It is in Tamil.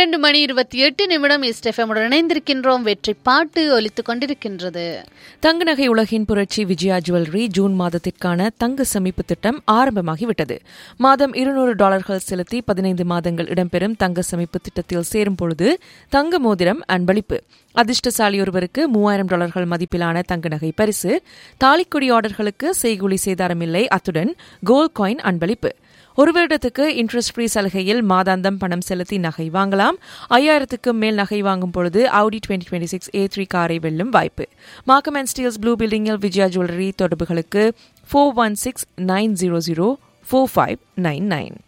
பன்னிரண்டு மணி இருபத்தி எட்டு நிமிடம் இஸ்டெஃபமுடன் இணைந்திருக்கின்றோம் வெற்றி பாட்டு ஒலித்துக் கொண்டிருக்கின்றது தங்க நகை உலகின் புரட்சி விஜயா ஜுவல்லரி ஜூன் மாதத்திற்கான தங்க சமிப்பு திட்டம் ஆரம்பமாகிவிட்டது மாதம் இருநூறு டாலர்கள் செலுத்தி பதினைந்து மாதங்கள் இடம்பெறும் தங்க சமிப்பு திட்டத்தில் சேரும் பொழுது தங்க மோதிரம் அன்பளிப்பு அதிர்ஷ்டசாலி ஒருவருக்கு மூவாயிரம் டாலர்கள் மதிப்பிலான தங்க நகை பரிசு தாலிக்கொடி ஆர்டர்களுக்கு செய்கூலி சேதாரமில்லை அத்துடன் கோல்ட் காயின் அன்பளிப்பு ஒரு வருடத்துக்கு இன்ட்ரெஸ்ட் ஃப்ரீ சலுகையில் மாதாந்தம் பணம் செலுத்தி நகை வாங்கலாம் ஐயாயிரத்துக்கும் மேல் நகை வாங்கும் பொழுது Audi twenty twenty six A three காரை வெல்லும் வாய்ப்பு மார்க்கம் அண்ட் ஸ்டீல்ஸ் ப்ளூ பில்டிங்கில் விஜயா ஜுவல்லரி தொடர்புகளுக்கு four one six nine zero zero four five nine nine